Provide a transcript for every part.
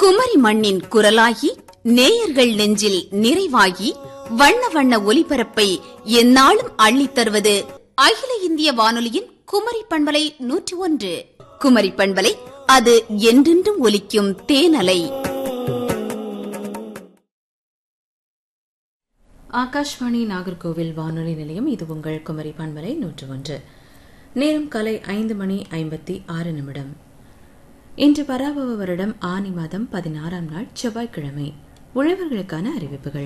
குமரி மண்ணின் குரலாகி நேயர்கள் நெஞ்சில் நிறைவாகி வண்ண வண்ண ஒலிபரப்பை எந்நாளும் அள்ளித் தருவது அகில இந்திய வானொலியின் குமரி பண்பலை நூற்றி ஒன்று குமரி பண்பலை அது என்றென்றும் ஒலிக்கும் தேனலை ஆகாஷ்வாணி நாகர்கோவில் வானொலி நிலையம் இது உங்கள் குமரி பண்பலை நூற்று ஒன்று நேரம் காலை ஐந்து மணி ஐம்பத்தி ஆறு நிமிடம் இன்று பராபவ வருடம் ஆனி மாதம் பதினாறாம் நாள் செவ்வாய்க்கிழமை உழவர்களுக்கான அறிவிப்புகள்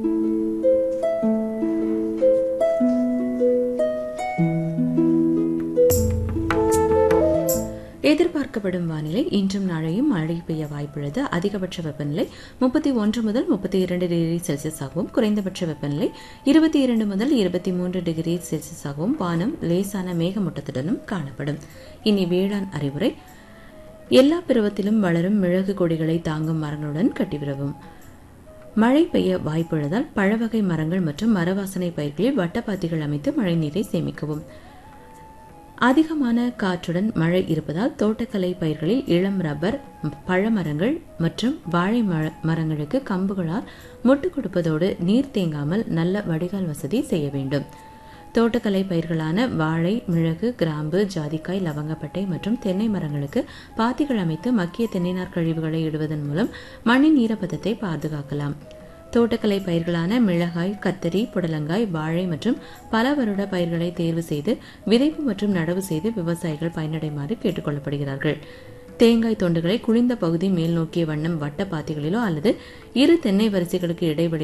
எதிர்பார்க்கப்படும் வானிலை இன்றும் நாளையும் மழை பெய்ய வாய்ப்புள்ளது அதிகபட்ச வெப்பநிலை முப்பத்தி ஒன்று முதல் முப்பத்தி இரண்டு டிகிரி செல்சியஸ் ஆகவும் குறைந்தபட்ச வெப்பநிலை இருபத்தி இரண்டு முதல் இருபத்தி மூன்று டிகிரி செல்சியஸ் ஆகவும் வானம் லேசான மேகமூட்டத்துடனும் காணப்படும் இனி வேளாண் அறிவுரை எல்லா பருவத்திலும் வளரும் மிளகு கொடிகளை தாங்கும் மரங்களுடன் கட்டிவிடவும் மழை பெய்ய வாய்ப்புள்ளதால் பழவகை மரங்கள் மற்றும் மரவாசனை பயிர்களில் வட்டப்பாத்திகள் அமைத்து மழைநீரை சேமிக்கவும் அதிகமான காற்றுடன் மழை இருப்பதால் தோட்டக்கலை பயிர்களில் இளம் ரப்பர் பழமரங்கள் மற்றும் வாழை மரங்களுக்கு கம்புகளால் முட்டு கொடுப்பதோடு நீர் தேங்காமல் நல்ல வடிகால் வசதி செய்ய வேண்டும் தோட்டக்கலை பயிர்களான வாழை மிளகு கிராம்பு ஜாதிக்காய் லவங்கப்பட்டை மற்றும் தென்னை மரங்களுக்கு பாத்திகள் அமைத்து மக்கிய தென்னைநார் கழிவுகளை இடுவதன் மூலம் மண்ணின் ஈரப்பதத்தை பாதுகாக்கலாம் தோட்டக்கலை பயிர்களான மிளகாய் கத்தரி புடலங்காய் வாழை மற்றும் பல வருட பயிர்களை தேர்வு செய்து விதைப்பு மற்றும் நடவு செய்து விவசாயிகள் பயனடைமாறு கேட்டுக் கொள்ளப்படுகிறார்கள் தேங்காய் தொண்டுகளை குளிர்ந்த பகுதி மேல் நோக்கிய வண்ணம் வட்ட பாத்திகளிலோ அல்லது இரு தென்னை வரிசைகளுக்கு இடைவெளி